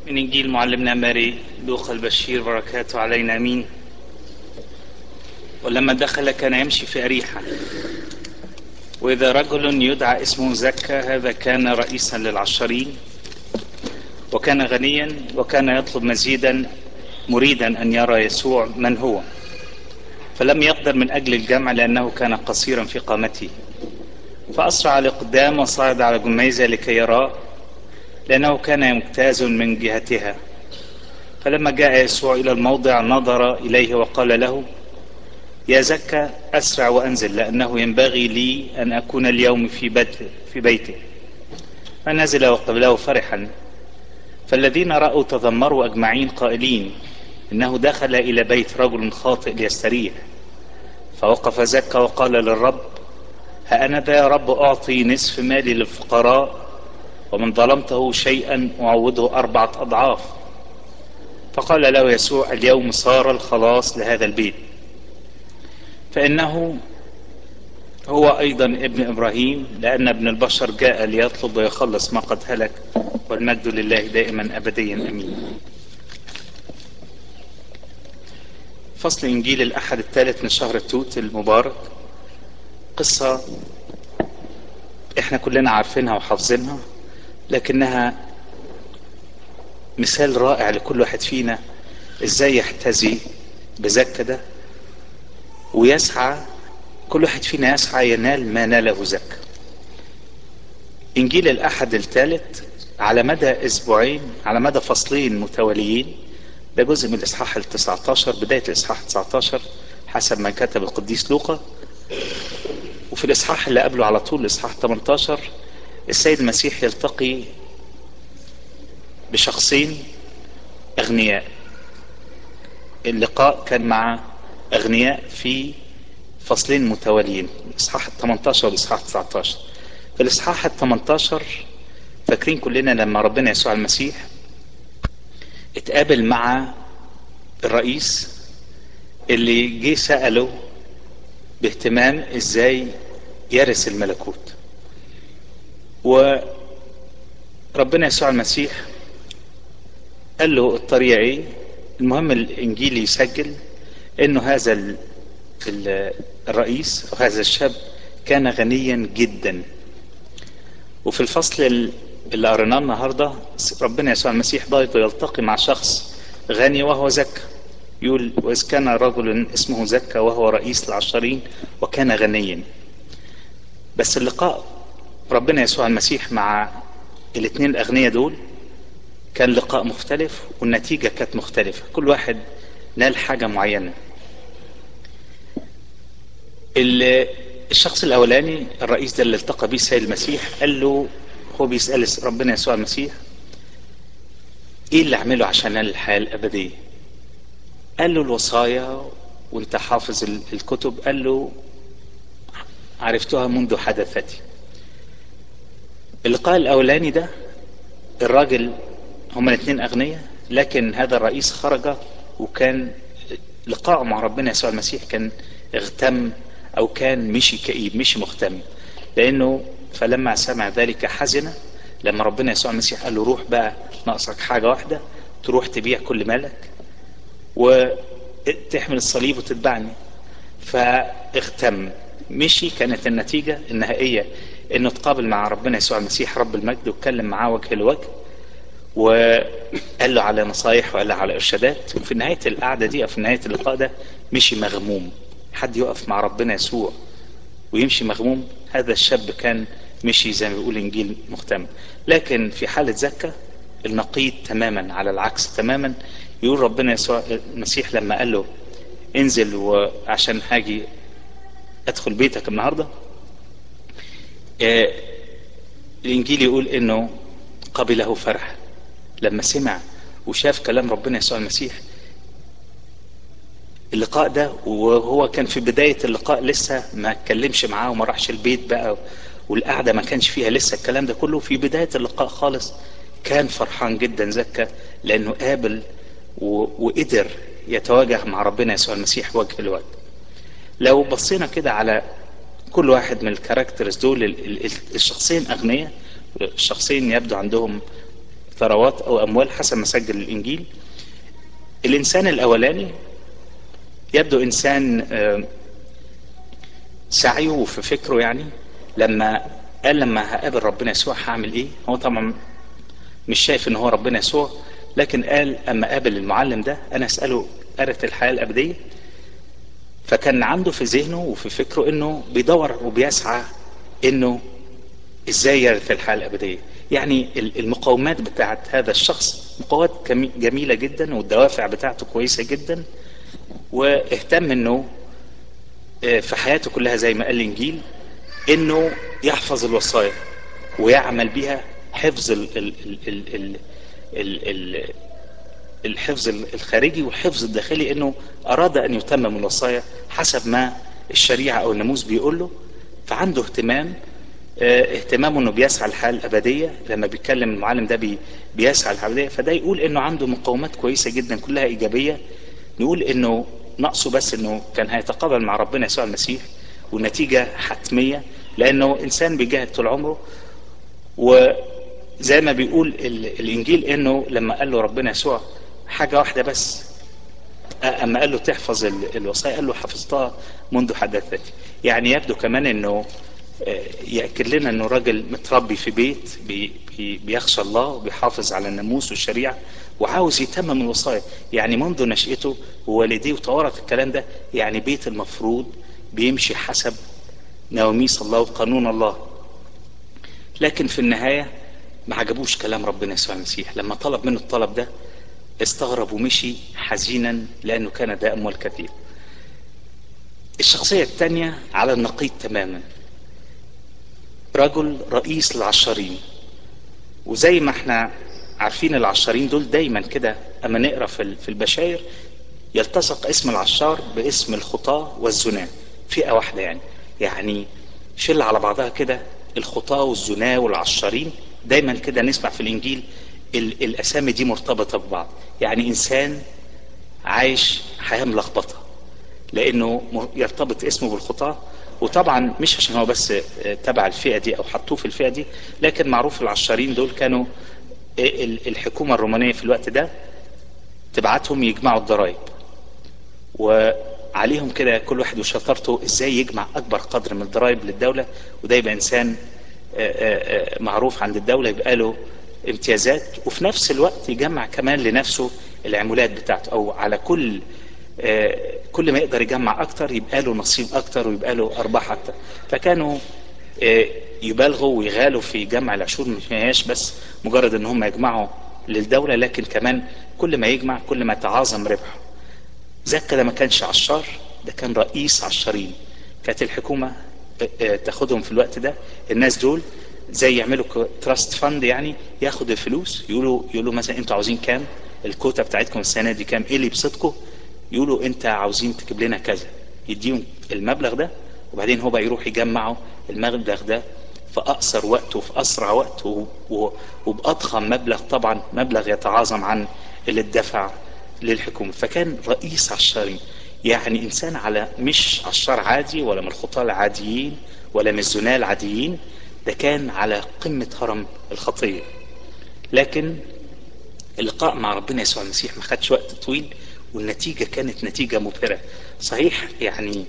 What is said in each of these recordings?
من إنجيل معلمنا ماري لوقا البشير بركاته علينا أمين ولما دخل كان يمشي في أريحة وإذا رجل يدعى اسمه زكا هذا كان رئيسا للعشرين وكان غنيا وكان يطلب مزيدا مريدا أن يرى يسوع من هو فلم يقدر من أجل الجمع لأنه كان قصيرا في قامته فأسرع لقدام وصعد على جميزة لكي يراه لأنه كان مجتاز من جهتها فلما جاء يسوع إلى الموضع نظر إليه وقال له يا زكا أسرع وأنزل لأنه ينبغي لي أن أكون اليوم في, بيت في بيته فنزل وقبله فرحا فالذين رأوا تذمروا أجمعين قائلين إنه دخل إلى بيت رجل خاطئ ليستريح فوقف زكا وقال للرب ها أنا ذا يا رب أعطي نصف مالي للفقراء ومن ظلمته شيئا أعوضه أربعة أضعاف فقال له يسوع اليوم صار الخلاص لهذا البيت فإنه هو أيضا ابن إبراهيم لأن ابن البشر جاء ليطلب ويخلص ما قد هلك والمجد لله دائما أبديا أمين فصل إنجيل الأحد الثالث من شهر التوت المبارك قصة احنا كلنا عارفينها وحافظينها لكنها مثال رائع لكل واحد فينا ازاي يحتذي بزكة ده ويسعى كل واحد فينا يسعى ينال ما ناله زكا انجيل الاحد الثالث على مدى اسبوعين على مدى فصلين متواليين ده جزء من الاصحاح ال 19 بدايه الاصحاح 19 حسب ما كتب القديس لوقا وفي الاصحاح اللي قبله على طول الاصحاح 18 السيد المسيح يلتقي بشخصين اغنياء اللقاء كان مع اغنياء في فصلين متواليين الاصحاح 18 والاصحاح 19 في الاصحاح 18 فاكرين كلنا لما ربنا يسوع المسيح اتقابل مع الرئيس اللي جه سأله باهتمام ازاي يرث الملكوت وربنا يسوع المسيح قال له الطريقة ايه المهم الانجيل يسجل انه هذا ال ال الرئيس او هذا الشاب كان غنيا جدا وفي الفصل اللي قريناه النهارده ربنا يسوع المسيح ضايق يلتقي مع شخص غني وهو زكا يقول واذ كان رجل اسمه زكا وهو رئيس العشرين وكان غنيا بس اللقاء ربنا يسوع المسيح مع الاثنين الاغنياء دول كان لقاء مختلف والنتيجه كانت مختلفه كل واحد نال حاجه معينه الشخص الاولاني الرئيس ده اللي التقى بيه السيد المسيح قال له هو بيسال ربنا يسوع المسيح ايه اللي اعمله عشان انال الحياه الابديه قال له الوصايا وانت حافظ الكتب قال له عرفتها منذ حدثتي اللقاء الاولاني ده الراجل هما الاثنين اغنياء لكن هذا الرئيس خرج وكان لقاءه مع ربنا يسوع المسيح كان اغتم او كان مشي كئيب مشي مختم لانه فلما سمع ذلك حزن لما ربنا يسوع المسيح قال له روح بقى ناقصك حاجه واحده تروح تبيع كل مالك وتحمل الصليب وتتبعني فاغتم مشي كانت النتيجة النهائية انه تقابل مع ربنا يسوع المسيح رب المجد واتكلم معاه وجه لوجه وقال له على نصايح وقال له على ارشادات وفي نهاية القعدة دي او في نهاية اللقاء ده مشي مغموم حد يقف مع ربنا يسوع ويمشي مغموم هذا الشاب كان مشي زي ما بيقول انجيل مهتم لكن في حالة زكا النقيض تماما على العكس تماما يقول ربنا يسوع المسيح لما قال له انزل وعشان هاجي ادخل بيتك النهارده آه الانجيل يقول انه قبله فرح لما سمع وشاف كلام ربنا يسوع المسيح اللقاء ده وهو كان في بداية اللقاء لسه ما اتكلمش معاه وما راحش البيت بقى والقعدة ما كانش فيها لسه الكلام ده كله في بداية اللقاء خالص كان فرحان جدا زكا لانه قابل وقدر يتواجه مع ربنا يسوع المسيح وجه لوجه لو بصينا كده على كل واحد من الكاركترز دول الشخصين اغنياء الشخصين يبدو عندهم ثروات او اموال حسب ما سجل الانجيل الانسان الاولاني يبدو انسان سعيه في فكره يعني لما قال لما هقابل ربنا يسوع هعمل ايه هو طبعا مش شايف ان هو ربنا يسوع لكن قال اما قابل المعلم ده انا اساله قرت الحياه الابديه فكان عنده في ذهنه وفي فكره انه بيدور وبيسعى انه ازاي يرث الحياه الابديه يعني المقومات بتاعت هذا الشخص مقومات جميله جدا والدوافع بتاعته كويسه جدا واهتم انه في حياته كلها زي ما قال الانجيل انه يحفظ الوصايا ويعمل بها حفظ ال ال ال ال ال ال الحفظ الخارجي والحفظ الداخلي انه اراد ان يتمم الوصايا حسب ما الشريعه او الناموس بيقول له فعنده اهتمام اهتمامه انه بيسعى للحياه الابديه لما بيتكلم المعلم ده بي بيسعى للحياه الابديه فده يقول انه عنده مقومات كويسه جدا كلها ايجابيه نقول انه نقصه بس انه كان هيتقابل مع ربنا يسوع المسيح والنتيجه حتميه لانه انسان بيجاهد طول عمره وزي ما بيقول الانجيل انه لما قال له ربنا يسوع حاجه واحده بس اما قال له تحفظ الوصايا قال له حفظتها منذ حدثتي يعني يبدو كمان انه يأكد لنا انه راجل متربي في بيت بي بي بيخشى الله وبيحافظ على الناموس والشريعة وعاوز يتمم الوصايا يعني منذ نشأته ووالديه وتوارث الكلام ده يعني بيت المفروض بيمشي حسب نواميس الله وقانون الله لكن في النهاية ما عجبوش كلام ربنا يسوع المسيح لما طلب منه الطلب ده استغرب ومشي حزينا لأنه كان ذا أموال كثير الشخصية الثانية على النقيض تماما رجل رئيس العشارين وزي ما احنا عارفين العشارين دول دايما كده اما نقرا في في البشاير يلتصق اسم العشار باسم الخطاة والزنا فئة واحدة يعني يعني شلة على بعضها كده الخطاة والزنا والعشارين دايما كده نسمع في الانجيل ال الاسامي دي مرتبطة ببعض يعني انسان عايش حياة ملخبطة لانه يرتبط اسمه بالخطاة وطبعا مش عشان هو بس تبع الفئة دي او حطوه في الفئة دي لكن معروف العشارين دول كانوا الحكومة الرومانية في الوقت ده تبعتهم يجمعوا الضرائب وعليهم كده كل واحد وشطارته ازاي يجمع اكبر قدر من الضرائب للدولة وده يبقى انسان معروف عند الدولة يبقى له امتيازات وفي نفس الوقت يجمع كمان لنفسه العمولات بتاعته او على كل كل ما يقدر يجمع اكتر يبقى له نصيب اكتر ويبقى له ارباح اكتر فكانوا يبالغوا ويغالوا في جمع العشور مش هياش بس مجرد ان هم يجمعوا للدولة لكن كمان كل ما يجمع كل ما يتعاظم ربحه زكا ده ما كانش عشار ده كان رئيس عشارين كانت الحكومة تاخدهم في الوقت ده الناس دول زي يعملوا تراست فند يعني ياخد الفلوس يقولوا يقولوا مثلا انتوا عاوزين كام الكوتا بتاعتكم السنة دي كام ايه اللي يبسطكم يقولوا انت عاوزين تجيب لنا كذا يديهم المبلغ ده وبعدين هو بقى يروح يجمعوا المبلغ ده في اقصر وقت وفي اسرع وقت وباضخم مبلغ طبعا مبلغ يتعاظم عن اللي اتدفع للحكومة فكان رئيس عشارين يعني انسان على مش عشار عادي ولا من الخطاة العاديين ولا من الزناة العاديين ده كان على قمة هرم الخطية لكن اللقاء مع ربنا يسوع المسيح ما خدش وقت طويل والنتيجة كانت نتيجة مبهرة صحيح يعني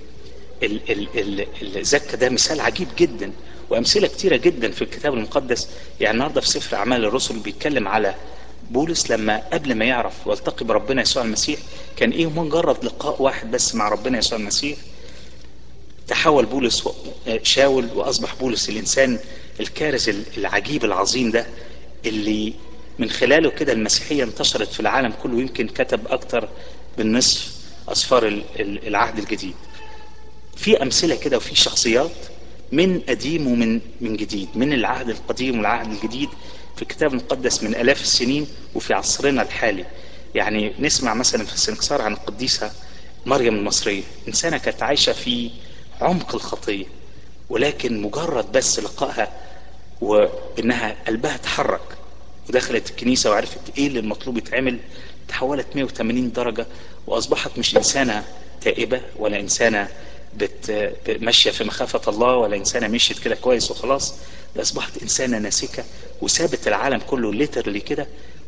الزكا ده مثال عجيب جدا وأمثلة كتيرة جدا في الكتاب المقدس يعني النهاردة في سفر أعمال الرسل بيتكلم على بولس لما قبل ما يعرف والتقي بربنا يسوع المسيح كان ايه مجرد لقاء واحد بس مع ربنا يسوع المسيح تحول بولس شاول واصبح بولس الانسان الكارث العجيب العظيم ده اللي من خلاله كده المسيحية انتشرت في العالم كله يمكن كتب اكتر من نصف اسفار العهد الجديد في امثلة كده وفي شخصيات من قديم ومن من جديد من العهد القديم والعهد الجديد في الكتاب المقدس من الاف السنين وفي عصرنا الحالي يعني نسمع مثلا في السنكسار عن القديسة مريم المصرية انسانة كانت عايشة في عمق الخطية ولكن مجرد بس لقائها وانها قلبها تحرك ودخلت الكنيسة وعرفت ايه اللي المطلوب يتعمل تحولت 180 درجة واصبحت مش انسانة تائبة ولا انسانة بت... ماشية في مخافة الله ولا انسانة مشيت كده كويس وخلاص ده اصبحت انسانة ناسكة وسابت العالم كله ليترلي كده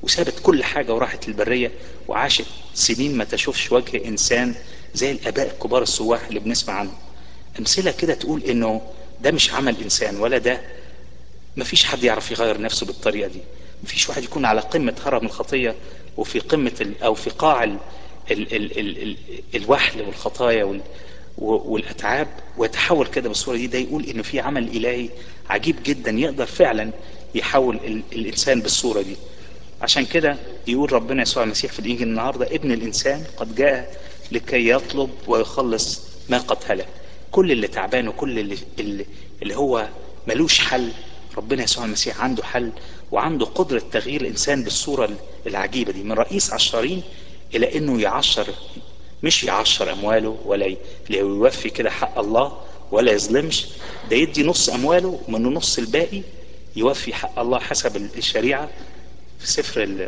وسابت كل حاجة وراحت البرية وعاشت سنين ما تشوفش وجه انسان زي الاباء الكبار السواح اللي بنسمع عنهم امثلة كده تقول انه ده مش عمل انسان ولا ده مفيش حد يعرف يغير نفسه بالطريقة دي مفيش واحد يكون على قمة هرم الخطية وفي قمة ال او في قاع ال ال ال ال ال الوحل والخطايا وال والاتعاب ويتحول كده بالصورة دي ده يقول انه في عمل الهي عجيب جدا يقدر فعلا يحول ال الانسان بالصورة دي عشان كده يقول ربنا يسوع المسيح في الانجيل النهاردة ابن الانسان قد جاء لكي يطلب ويخلص ما قد هلك كل اللي تعبان وكل اللي, اللي, اللي هو ملوش حل ربنا يسوع المسيح عنده حل وعنده قدرة تغيير الإنسان بالصورة العجيبة دي من رئيس عشرين إلى إنه يعشر مش يعشر أمواله ولا يوفي كده حق الله ولا يظلمش ده يدي نص أمواله ومن نص الباقي يوفي حق الله حسب الشريعة في سفر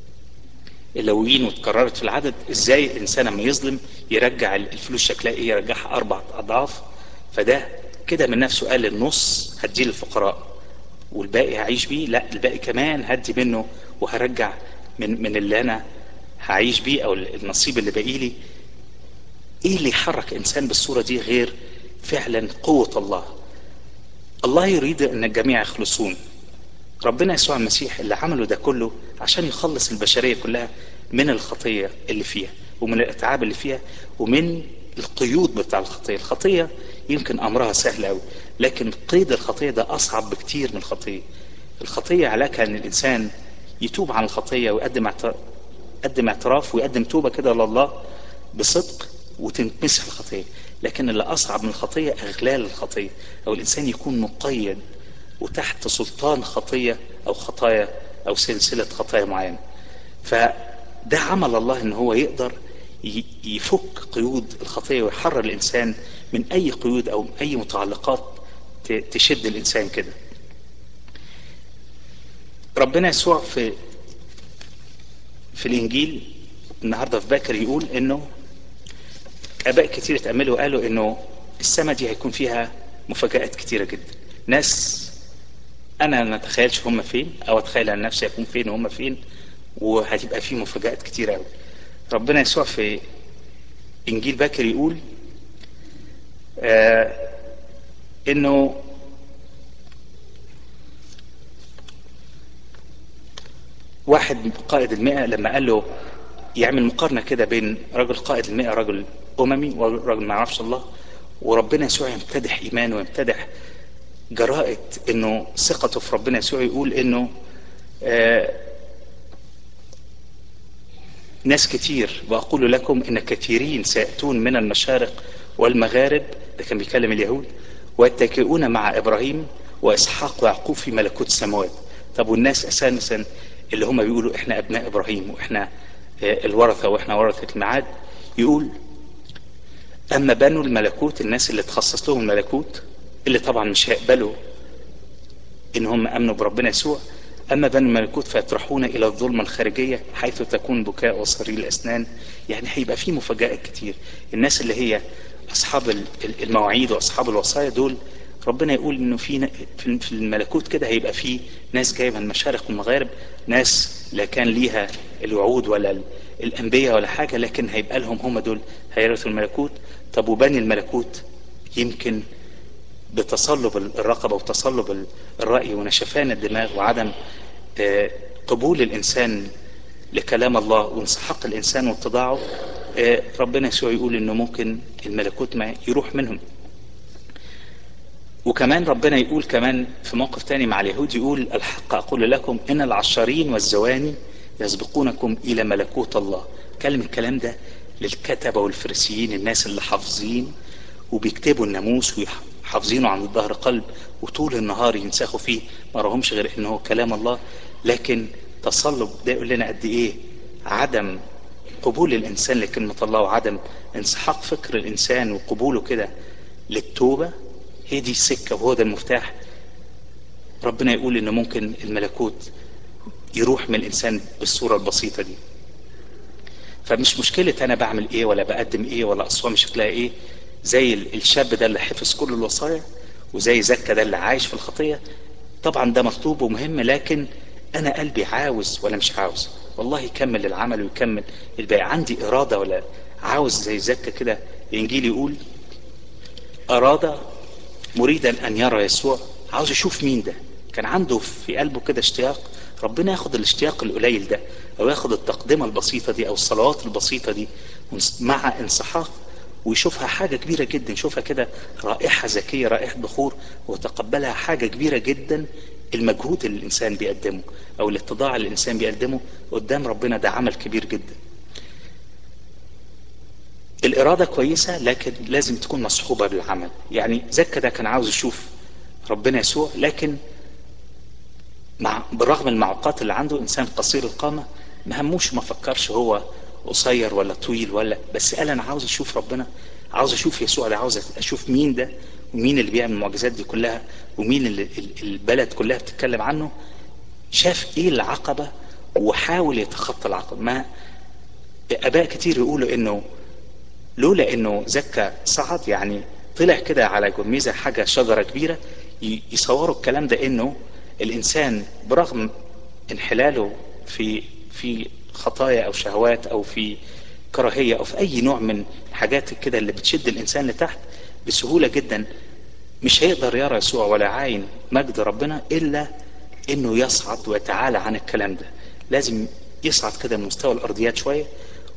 اللويين وتكررت في العدد ازاي الانسان لما يظلم يرجع الفلوس شكلها ايه يرجعها اربع اضعاف فده كده من نفسه قال النص هديه للفقراء والباقي هعيش بيه لا الباقي كمان هدي منه وهرجع من من اللي انا هعيش بيه او النصيب اللي باقي لي ايه اللي يحرك انسان بالصوره دي غير فعلا قوه الله الله يريد ان الجميع يخلصون ربنا يسوع المسيح اللي عمله ده كله عشان يخلص البشريه كلها من الخطيه اللي فيها ومن الاتعاب اللي فيها ومن القيود بتاع الخطيه الخطيه يمكن امرها سهل قوي لكن قيد الخطيه ده اصعب بكتير من الخطيه الخطيه علاقه ان الانسان يتوب عن الخطيه ويقدم يقدم اعتراف ويقدم توبه كده لله بصدق وتنمسح الخطيه لكن اللي اصعب من الخطيه اغلال الخطيه او الانسان يكون مقيد وتحت سلطان خطيه او خطايا او سلسله خطايا معينه فده عمل الله ان هو يقدر يفك قيود الخطيه ويحرر الانسان من اي قيود او اي متعلقات تشد الانسان كده ربنا يسوع في في الانجيل النهارده في باكر يقول انه اباء كتير اتاملوا وقالوا انه السماء دي هيكون فيها مفاجات كتيره جدا ناس انا ما اتخيلش هم فين او اتخيل عن نفسي اكون فين وهم فين وهتبقى في مفاجات كتيره قوي ربنا يسوع في انجيل باكر يقول آه انه واحد قائد المئة لما قال له يعمل مقارنة كده بين رجل قائد المئة رجل أممي ورجل ما يعرفش الله وربنا يسوع يمتدح إيمانه ويمتدح جرائة إنه ثقته في ربنا يسوع يقول إنه آه ناس كتير وأقول لكم إن كثيرين سيأتون من المشارق والمغارب ده كان بيكلم اليهود ويتكئون مع إبراهيم وإسحاق ويعقوب في ملكوت السماوات طب والناس أساسا اللي هم بيقولوا إحنا أبناء إبراهيم وإحنا الورثة وإحنا ورثة الميعاد يقول أما بنو الملكوت الناس اللي تخصص لهم الملكوت اللي طبعا مش هيقبلوا إن هم أمنوا بربنا يسوع أما بنو الملكوت فيطرحون إلى الظلمة الخارجية حيث تكون بكاء وصرير الأسنان يعني هيبقى في مفاجآت كتير الناس اللي هي أصحاب المواعيد وأصحاب الوصايا دول ربنا يقول إنه في في الملكوت كده هيبقى في ناس جاية من المشارق والمغارب ناس لا كان ليها الوعود ولا الأنبياء ولا حاجة لكن هيبقى لهم هم دول هيرثوا الملكوت طب وبني الملكوت يمكن بتصلب الرقبة وتصلب الرأي ونشفان الدماغ وعدم قبول الإنسان لكلام الله وانسحاق الإنسان واتضاعه ربنا يسوع يقول إنه ممكن الملكوت ما يروح منهم وكمان ربنا يقول كمان في موقف تاني مع اليهود يقول الحق أقول لكم إن العشارين والزواني يسبقونكم إلى ملكوت الله كلم الكلام ده للكتبة والفريسيين الناس اللي حافظين وبيكتبوا الناموس وحافظينه عن الظهر قلب وطول النهار ينسخوا فيه ما راهمش غير انه هو كلام الله لكن تصلب ده يقول لنا قد ايه عدم قبول الانسان لكلمة الله وعدم انسحاق فكر الانسان وقبوله كده للتوبة هي دي السكة وهو ده المفتاح ربنا يقول ان ممكن الملكوت يروح من الانسان بالصورة البسيطة دي فمش مشكلة انا بعمل ايه ولا بقدم ايه ولا اصوام شكلها ايه زي الشاب ده اللي حفظ كل الوصايا وزي زكا ده اللي عايش في الخطية طبعا ده مطلوب ومهم لكن انا قلبي عاوز ولا مش عاوز والله يكمل العمل ويكمل الباقي عندي ارادة ولا عاوز زي زكا كده الانجيل يقول اراد مريدا ان يرى يسوع عاوز يشوف مين ده كان عنده في قلبه كده اشتياق ربنا ياخد الاشتياق القليل ده او ياخد التقدمة البسيطة دي او الصلوات البسيطة دي مع انسحاق ويشوفها حاجة كبيرة جدا يشوفها كده رائحة زكية رائحة بخور وتقبلها حاجة كبيرة جدا المجهود اللي الانسان بيقدمه او الاتضاع اللي الانسان بيقدمه قدام ربنا ده عمل كبير جدا الارادة كويسة لكن لازم تكون مصحوبة بالعمل يعني زكا ده كان عاوز يشوف ربنا يسوع لكن مع بالرغم من المعوقات اللي عنده انسان قصير القامة ما هموش ما فكرش هو قصير ولا طويل ولا بس قال انا عاوز اشوف ربنا عاوز اشوف يسوع ده عاوز اشوف مين ده ومين اللي بيعمل المعجزات دي كلها ومين اللي البلد كلها بتتكلم عنه شاف ايه العقبة وحاول يتخطى العقبة ما اباء كتير يقولوا انه لولا انه زكا صعد يعني طلع كده على جميزة حاجة شجرة كبيرة يصوروا الكلام ده انه الانسان برغم انحلاله في في خطايا او شهوات او في كراهية او في اي نوع من الحاجات كده اللي بتشد الانسان لتحت بسهولة جدا مش هيقدر يرى يسوع ولا عاين مجد ربنا الا انه يصعد ويتعالى عن الكلام ده لازم يصعد كده من مستوى الارضيات شوية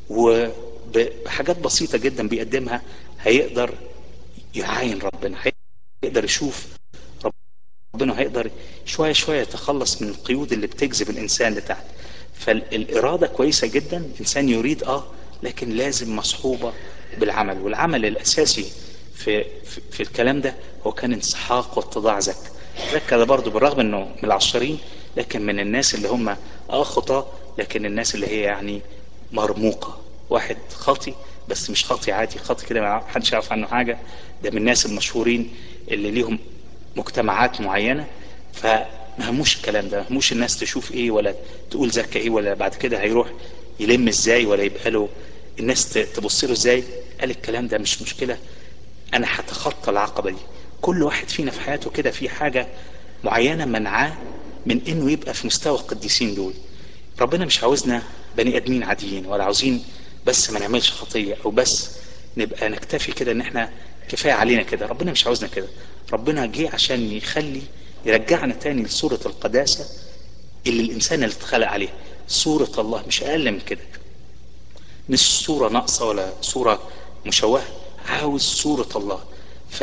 وبحاجات بسيطة جدا بيقدمها هيقدر يعاين ربنا هيقدر يشوف ربنا هيقدر شوية شوية يتخلص من القيود اللي بتجذب الانسان لتحت فالإرادة كويسة جدا الإنسان يريد آه لكن لازم مصحوبة بالعمل والعمل الأساسي في, في, في الكلام ده هو كان انسحاق واتضاع زكا زكا ده برضه بالرغم انه من العشرين لكن من الناس اللي هم اه خطاة لكن الناس اللي هي يعني مرموقة واحد خاطي بس مش خاطي عادي خاطي كده ما حدش يعرف عنه حاجة ده من الناس المشهورين اللي ليهم مجتمعات معينة ف ما هموش الكلام ده ما هموش الناس تشوف ايه ولا تقول زكا ايه ولا بعد كده هيروح يلم ازاي ولا يبقى له الناس تبص له ازاي قال الكلام ده مش مشكلة انا هتخطى العقبة دي كل واحد فينا في حياته كده في حاجة معينة منعاه من انه يبقى في مستوى القديسين دول ربنا مش عاوزنا بني ادمين عاديين ولا عاوزين بس ما نعملش خطية او بس نبقى نكتفي كده ان احنا كفاية علينا كده ربنا مش عاوزنا كده ربنا جه عشان يخلي يرجعنا تاني لصورة القداسة اللي الإنسان اللي اتخلق عليها صورة الله مش أقل من كده مش صورة ناقصة ولا صورة مشوهة عاوز صورة الله ف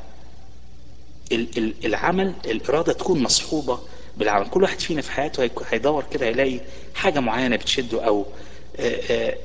العمل الإرادة تكون مصحوبة بالعمل كل واحد فينا في حياته هيدور كده يلاقي حاجة معينة بتشده أو آآ آآ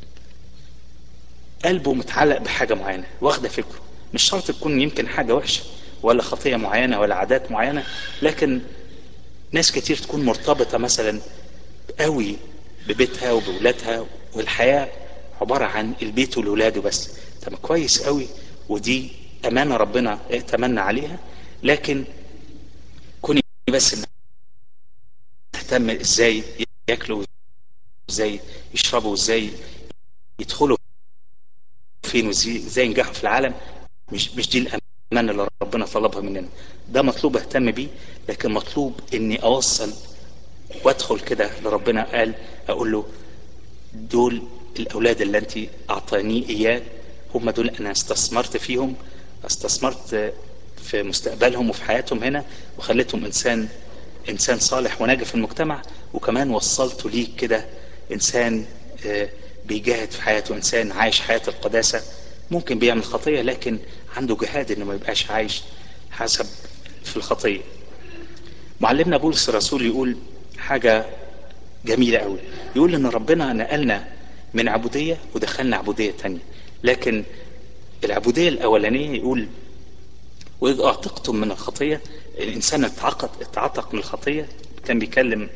قلبه متعلق بحاجة معينة واخدة فكره مش شرط تكون يمكن حاجة وحشة ولا خطية معينة ولا عادات معينة لكن ناس كتير تكون مرتبطة مثلا قوي ببيتها وبولادها والحياة عبارة عن البيت والولاد بس طب كويس قوي ودي أمانة ربنا اتمنى عليها لكن كوني بس تهتم ازاي ياكلوا ازاي يشربوا ازاي يدخلوا فين وازاي ينجحوا في العالم مش مش دي الامانه اللي ربنا طلبها مننا ده مطلوب اهتم بيه لكن مطلوب اني اوصل وادخل كده لربنا قال اقول له دول الاولاد اللي انت اعطاني اياه هم دول انا استثمرت فيهم استثمرت في مستقبلهم وفي حياتهم هنا وخليتهم انسان انسان صالح وناجح في المجتمع وكمان وصلته ليك كده انسان بيجاهد في حياته انسان عايش حياة القداسة ممكن بيعمل خطية لكن عنده جهاد انه ما يبقاش عايش حسب في الخطية معلمنا بولس الرسول يقول حاجة جميلة قوي يقول ان ربنا نقلنا من عبودية ودخلنا عبودية تانية لكن العبودية الاولانية يقول واذ اعتقتم من الخطية الانسان اتعقد اتعتق من الخطية كان بيكلم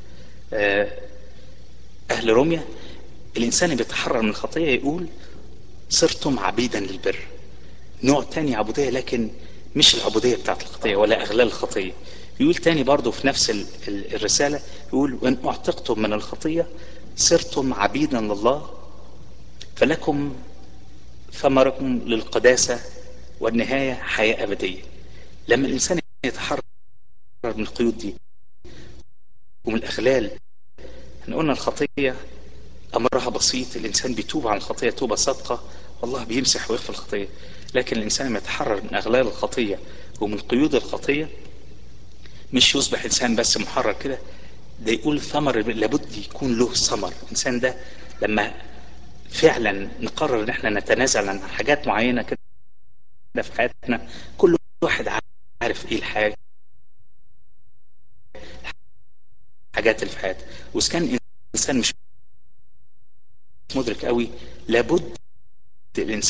اهل روميا الانسان اللي بيتحرر من الخطية يقول صرتم عبيدا للبر نوع تاني عبودية لكن مش العبودية بتاعت الخطية ولا اغلال الخطية يقول تاني برضه في نفس الرسالة يقول وان اعتقتم من الخطية صرتم عبيدا لله فلكم ثمركم للقداسة والنهاية حياة أبدية لما الإنسان يتحرر من القيود دي الأغلال احنا قلنا الخطية أمرها بسيط الإنسان بيتوب عن الخطية توبة صادقة والله بيمسح ويغفر الخطية لكن الإنسان لما يتحرر من أغلال الخطية ومن قيود الخطية مش يصبح إنسان بس محرر كده ده يقول ثمر لابد يكون له ثمر الإنسان ده لما فعلا نقرر ان احنا نتنازل عن حاجات معينة كده في حياتنا كل واحد عارف ايه الحاجة الحاجات اللي في حياته واذا كان انسان مش مدرك قوي لابد الانسان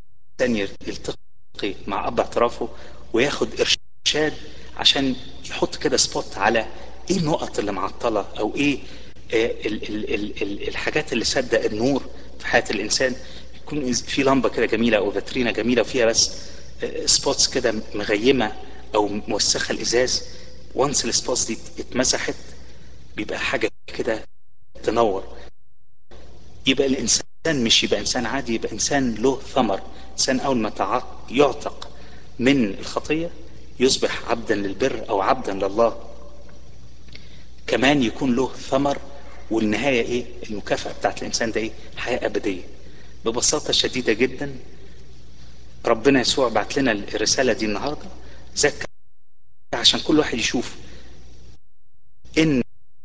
يلتقي مع اب اعترافه وياخد ارشاد عشان يحط كده سبوت على ايه النقط اللي معطله او ايه ال ال ال ال الحاجات اللي صدق النور في حياه الانسان يكون في لمبه كده جميله او فاترينا جميله وفيها بس سبوتس كده مغيمه او موسخه الازاز وانس السبوتس دي اتمسحت بيبقى حاجه كده تنور يبقى الانسان مش يبقى انسان عادي يبقى انسان له ثمر انسان اول ما يعتق من الخطيه يصبح عبدا للبر او عبدا لله كمان يكون له ثمر والنهاية ايه المكافأة بتاعت الانسان ده ايه حياة ابدية ببساطة شديدة جدا ربنا يسوع بعت لنا الرسالة دي النهاردة زكى عشان كل واحد يشوف ان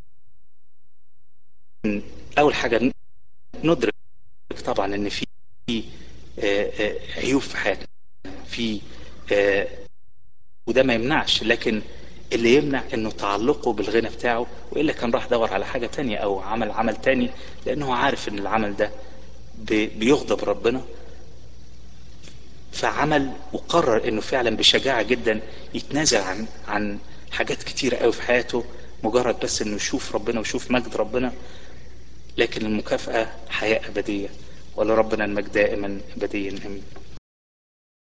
اول حاجة ندرك طبعا ان في عيوب في حياتنا في وده ما يمنعش لكن اللي يمنع انه تعلقه بالغنى بتاعه والا كان راح دور على حاجة تانية او عمل عمل تاني لانه عارف ان العمل ده بيغضب ربنا فعمل وقرر انه فعلا بشجاعة جدا يتنازل عن عن حاجات كتيرة قوي في حياته مجرد بس انه يشوف ربنا ويشوف مجد ربنا لكن المكافأة حياة ابدية ولربنا المجد دائما ابديا امين